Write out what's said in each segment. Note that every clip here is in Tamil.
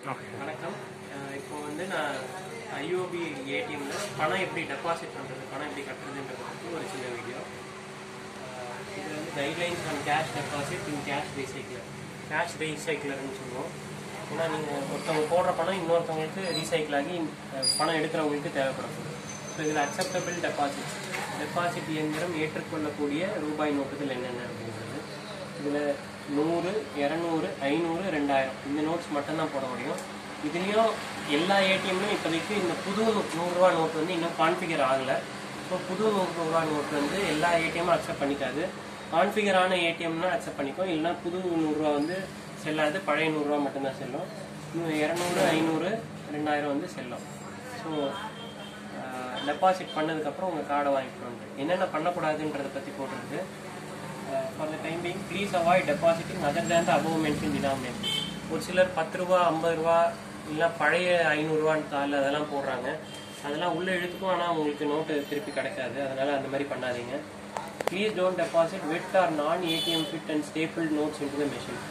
ஓகே வணக்கம் அஹ் இப்போ வந்து நான் ஐஓபி ஏடிஎம்ல பணம் எப்படி டெபாசிட் பண்ணுறது பணம் எப்படி கட்டுறதுன்றத பற்றி ஒரு சின்ன வீடியோ இது வந்து guidelines on cash deposit in cash recycler cash ரீசைக்கிளர்னு சொல்லுவோம் ஏன்னா நீங்கள் ஒருத்தவங்க போடுற பணம் இன்னொருத்தவங்களுக்கு ரீசைக்கிள் ஆகி அஹ், பணம் எடுக்கிறவங்களுக்கு தேவைப்படும் ஸோ இதில் அக்செப்டபிள் டெபாசிட் டெபாசிட் இயந்திரம் ஏற்றுக்கொள்ளக்கூடிய ரூபாய் நோட்டுகள் என்னென்ன அப்படின்றது இதில் நூறு இரநூறு ஐநூறு ரெண்டாயிரம் இந்த நோட்ஸ் மட்டும்தான் போட முடியும் இதுலேயும் எல்லா ஏடிஎம்லையும் இப்போதைக்கு இந்த புது நூ- நூறுரூவா நோட் வந்து இன்னும் கான்ஃபிகர் ஆகலை ஸோ புது நூறுரூவா நோட் வந்து எல்லா ஏடிஎம்மும் அக்செப்ட் பண்ணிக்காது கான்ஃபிகர் ஆன ஏடிஎம்னா அக்செப்ட் பண்ணிக்கும் இல்லைன்னா புது நூறுரூவா வந்து செல்லாது பழைய நூறுரூவா மட்டும்தான் செல்லும் இன்னும் இரநூறு ஐநூறு ரெண்டாயிரம் வந்து செல்லும் ஸோ டெபாசிட் பண்ணதுக்கப்புறம் உங்கள் கார்டை வாங்கிக்கணும் என்னென்ன பண்ணக்கூடாதுன்றதை பற்றி போட்டிருக்கு for the time being please avoid depositing other than the above mention denominate ஒரு சிலர் பத்து ரூபா ஐம்பது ரூபா இல்லை பழைய ஐநூறுரூவான்னு தாள் அதெல்லாம் போடுறாங்க அதெல்லாம் உள்ளே இழுத்துக்கும் ஆனால் உங்களுக்கு நோட்டு திருப்பி கிடைக்காது அதனால் அந்த மாதிரி பண்ணாதீங்க please don't deposit wet or non ATM fit and staple notes into the machine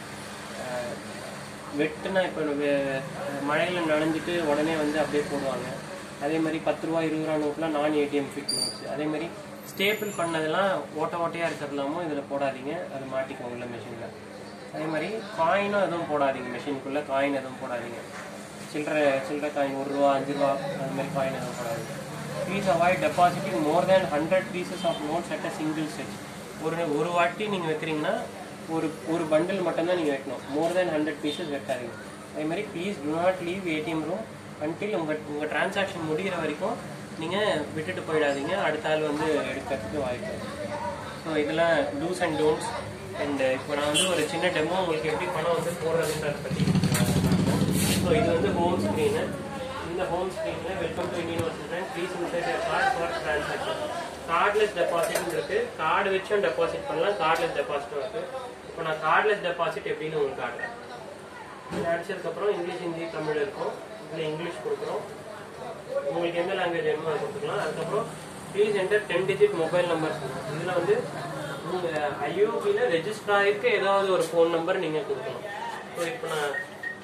வெட்டுனா இப்போ மழையில் நனைஞ்சிட்டு உடனே வந்து அப்படியே போடுவாங்க அதே மாதிரி பத்து ரூபா இருபது ரூபா நோட்லாம் நான் ஏடிஎம் ஃபிட் நோட்ஸ் அதே மாதிரி ஸ்டேபிள் பண்ணதெல்லாம் ஓட்ட ஓட்டையாக இருக்கிறதுலாமோ இதில் போடாதீங்க அது மாட்டிக்கும் உள்ள மிஷினில் அதே மாதிரி காயினும் எதுவும் போடாதீங்க மிஷினுக்குள்ளே காயின் எதுவும் போடாதீங்க சில்லறை சில்லறை காயின் ஒரு ரூபா அஞ்சு ரூபா அந்த மாதிரி காயின் எதுவும் போடாதீங்க please avoid depositing more than hundred pieces of notes at a single set ஒரு ஒரு வாட்டி நீங்கள் வைக்கிறீங்கன்னா ஒரு ஒரு பண்டில் மட்டும்தான் நீங்கள் வைக்கணும் மோர் தேன் ஹண்ட்ரட் பீசஸ் வைக்காதீங்க அதே மாதிரி please do not leave ATM room until உங்கள் உங்கள் டிரான்சாக்ஷன் முடிகிற வரைக்கும் நீங்கள் விட்டுட்டு போயிடாதீங்க அடுத்த ஆள் வந்து எடுக்கிறதுக்கு வாய்ப்பு ஸோ இதெல்லாம் டூஸ் அண்ட் டோன்ட்ஸ் அண்ட் இப்போ நான் வந்து ஒரு சின்ன டெமோ உங்களுக்கு எப்படி பணம் வந்து போடுறதுன்றத பற்றி ஸோ இது வந்து ஹோம் ஸ்க்ரீனு இந்த ஹோம் ஸ்க்ரீனில் welcome to Indian overseas bank please insert card for transaction cardless டெபாசிட்னு இருக்கு கார்டு வச்சும் டெபாசிட் பண்ணலாம் கார்ட்லெஸ் டெபாசிட்டும் இருக்கு இப்போ நான் கார்ட்லெஸ் டெபாசிட் எப்படின்னு உங்களுக்கு காட்டுறேன் இது அடிச்சதுக்கப்புறம் இங்கிலீஷ் ஹிந்தி தமிழ் இருக்கும் இதில் இங்கிலீஷ் கொடுக்குறோம் உங்களுக்கு எந்த லாங்குவேஜ் வேணுமோ அதை கொடுத்துக்கலாம் அதுக்கப்புறம் please enter ten digit mobile number இதில் வந்து உங்கள் ஐஓபியில் ரெஜிஸ்டர் ஆகிருக்க ஏதாவது ஒரு ஃபோன் நம்பர் நீங்கள் கொடுக்கணும் ஸோ இப்போ நான்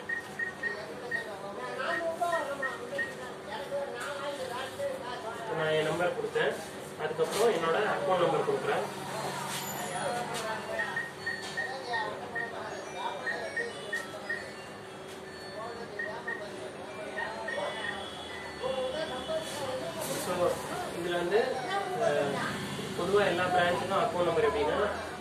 நான் என் நம்பர் கொடுத்தேன் அதுக்கப்புறம் என்னோட அக்கௌண்ட் நம்பர் கொடுக்குறேன் ஸோ இதில் வந்து பொதுவாக எல்லா பிரான்ச்சுக்கும் அக்கௌண்ட் நம்பர் எப்படின்னா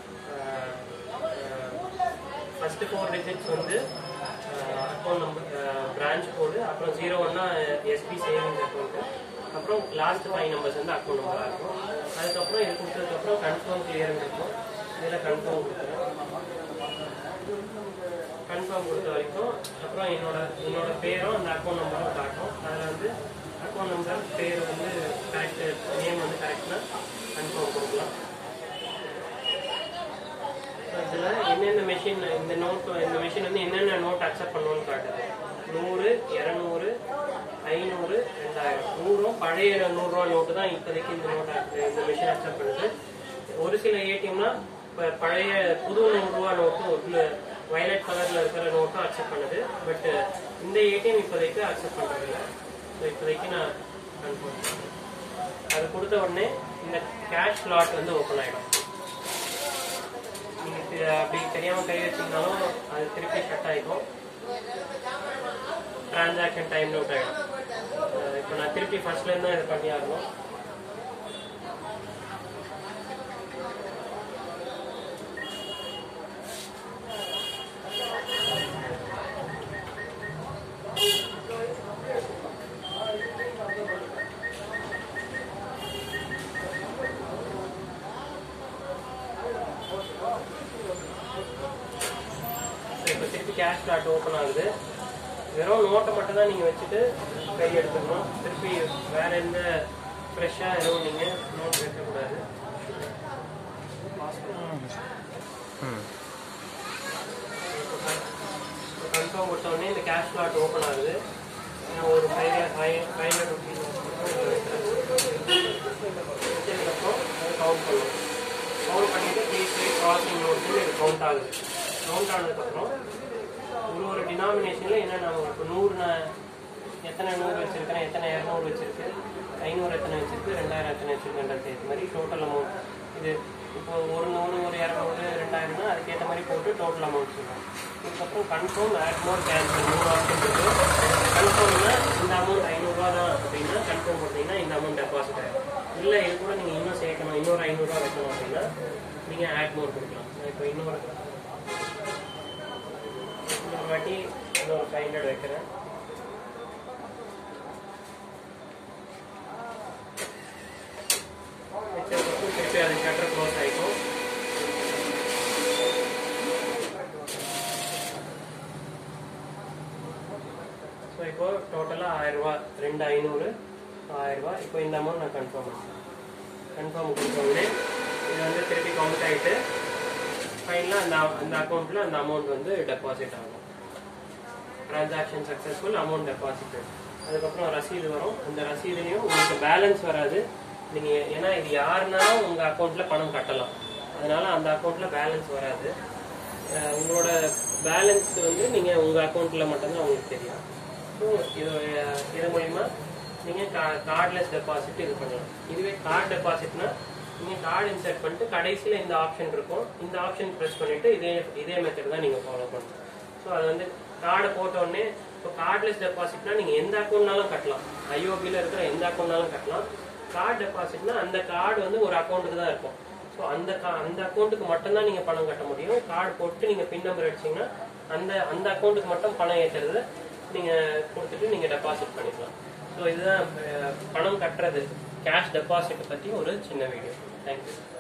ஃபஸ்ட்டு ஃபோர் டிஜிட்ஸ் வந்து அக்கௌண்ட் நம்பர் பிரான்ச் கோடு அப்புறம் ஜீரோ ஒன்னா எஸ்பி சேவிங்ஸ் அக்கௌண்ட்டு அப்புறம் லாஸ்ட் ஃபைவ் நம்பர்ஸ் வந்து அக்கௌண்ட் நம்பராக இருக்கும் அதுக்கப்புறம் இது கொடுத்ததுக்கப்புறம் கன்ஃபார்ம் கிளியர்னு இருக்கும் இதில் கன்ஃபார்ம் கொடுக்குறேன் கன்ஃபார்ம் கொடுத்த வரைக்கும் அப்புறம் என்னோட என்னோட பேரும் அந்த அக்கௌண்ட் நம்பரும் காட்டும் அதில் வந்து அக்கௌண்ட் நம்பர் பேர் வந்து கரெக்ட் நேம் வந்து கரெக்ட்னா கன்ஃபார்ம் கொடுக்கலாம் இதில் என்னென்ன மெஷின் இந்த நோட் இந்த மெஷின் வந்து என்னென்ன நோட் அக்செப்ட் பண்ணுவோம்னு காட்டுது நூறு இரநூறு ஐநூறு ரெண்டாயிரம் நூறும் பழைய நூறுரூவா நோட்டு தான் இப்போதைக்கு இந்த நோட் இந்த மிஷின் அக்செப்ட் பண்ணுது ஒரு சில ஏடிஎம்னா இப்போ பழைய புது நூறுரூவா நோட்டும் வயலட் கலரில் இருக்கிற நோட்டும் அக்செப்ட் பண்ணுது பட் இந்த ஏடிஎம் இப்போதைக்கு அக்செப்ட் பண்ணுறது இல்லை ஸோ இப்போதைக்கு நான் கன்ஃபார்ம் பண்ணுறேன் அது கொடுத்த உடனே இந்த கேஷ் ஸ்லாட் வந்து ஓப்பன் ஆகிடும் நீங்கள் அப்படி தெரியாமல் கை வச்சிங்கனாலும் அது திருப்பி ஷட் ஆகிடும் டிரான்சாக்ஷன் டைம் அவுட் ஆகிடும் இப்போ நான் திருப்பி ஃபர்ஸ்ட்லேருந்து தான் இது பண்ணி ஆகணும் இப்போ திருப்பி கேஷ் ஸ்லாட் ஓப்பன் ஆகுது வெறும் நோட்டை மட்டும் தான் நீங்கள் வச்சுட்டு கை எடுத்துக்கணும் திருப்பி வேற எந்த ஃப்ரெஷ்ஷாக எதுவும் நீங்கள் நோட் வைக்கக்கூடாது ம் கன்ஃபார்ம் கொடுத்த உடனே இந்த கேஷ் ஸ்லாட் ஓப்பன் ஆகுது நான் ஒரு five five five hundred rupees வச்சதுக்கப்புறம் அது கவுண்ட் பண்ணும் கவுண்ட் பண்ணிட்டு ப்ளீஸ் கிராசிங் நோட்ஸ் இது கவுண்ட் ஆகுது கவுண்ட் ஆனதுக்கப்புறம் ஒரு ஒரு டினாமினேஷன்ல என்ன நான் இப்போ நூறு நான் எத்தனை நூறு வச்சிருக்கேன் எத்தனை இரநூறு வச்சிருக்கு ஐநூறு எத்தனை வச்சிருக்கு ரெண்டாயிரம் எத்தனை வச்சிருக்கேன்றது ஏற்ற மாதிரி டோட்டல் அமௌண்ட் இது இப்போ ஒரு நூறு ஒரு இரநூறு ரெண்டாயிரம்னா அதுக்கேற்ற மாதிரி போட்டு டோட்டல் அமௌண்ட் சொல்லுவோம் இதுக்கப்புறம் கன்ஃபார்ம் ஆட் மோர் கேன்சல் மூணு ஆப்ஷன் இருக்கு கன்ஃபார்ம்னா இந்த அமௌண்ட் ஐநூறுரூவா தான் அப்படின்னா கன்ஃபார்ம் போட்டீங்கன்னா இந்த அமௌண்ட் டெபாசிட் ஆகும் இல்லை இது கூட நீங்கள் இன்னும் சேர்க்கணும் இன்னொரு ஐநூறுரூவா வைக்கணும் அப்படின்னா நீங்கள் ஆட் மோர் கொடுக்கலாம் நான் இப்போ இன்னொரு இன்னொரு வாட்டி இன்னொரு ஃபைவ் ஹண்ட்ரட் வைக்கிறேன் வச்சதுக்கப்புறம் திருப்பி அது ஷட்டர் க்ளோஸ் ஆகிக்கும் ஸோ இப்போ டோட்டலாக ஆயிரம் ரூபா ரெண்டு ஐநூறு ஆயிரம் ரூபா இப்போ இந்த அமௌண்ட் நான் கன்ஃபார்ம் பண்ணேன் கன்ஃபார்ம் கொடுத்த உடனே இது வந்து திருப்பி கவுண்ட் ஆகிட்டு ஃபைனலாக அந்த அந்த அக்கௌண்ட்டில் அந்த அமௌண்ட் வந்து டெபாசிட் ஆகும் டிரான்சாக்ஷன் சக்ஸஸ்ஃபுல் அமௌண்ட் டெபாசிட் அதுக்கப்புறம் ரசீது வரும் அந்த ரசீதுலையும் உங்களுக்கு பேலன்ஸ் வராது நீங்கள் ஏன்னா இது யாருனாலும் உங்கள் அக்கௌண்ட்டில் பணம் கட்டலாம் அதனால அந்த அக்கௌண்ட்டில் பேலன்ஸ் வராது அஹ் உங்களோட பேலன்ஸ் வந்து நீங்கள் உங்கள் அக்கௌண்ட்டில் மட்டும்தான் உங்களுக்கு தெரியும் ஸோ இது இது மூலிமா நீங்கள் கா கார்ட்லெஸ் டெபாசிட் இது பண்ணலாம் இதுவே கார்டு டெபாசிட்னா நீங்கள் கார்டு இன்சர்ட் பண்ணிட்டு கடைசியில் இந்த ஆப்ஷன் இருக்கும் இந்த ஆப்ஷன் ப்ரெஸ் பண்ணிட்டு இதே இதே மெத்தட் தான் நீங்கள் ஃபாலோ பண்ணணும் ஸோ அது வந்து கார்டை போட்ட உடனே இப்போ கார்ட்லெஸ் டெபாசிட்னா நீங்கள் எந்த அக்கௌண்ட்னாலும் கட்டலாம் ஐஓபியில் இருக்கிற எந்த அக்கௌண்ட்னாலும் கட்டலாம் கார்டு டெபாசிட்னா அந்த கார்டு வந்து ஒரு அக்கௌண்ட்டுக்கு தான் இருக்கும் ஸோ அந்த கா- அந்த அக்கௌண்ட்டுக்கு மட்டும்தான் நீங்கள் பணம் கட்ட முடியும் கார்டு போட்டு நீங்கள் பின் நம்பர் அடிச்சீங்கன்னா அந்த அந்த அக்கௌண்ட்டுக்கு மட்டும் பணம் ஏற்றுறது நீங்கள் கொடுத்துட்டு நீங்கள் டெபாசிட் பண்ணிக்கலாம் ஸோ இதுதான் அஹ், பணம் கட்டுறது கேஷ் டெபாசிட் பற்றி ஒரு சின்ன வீடியோ தேங்க்யூ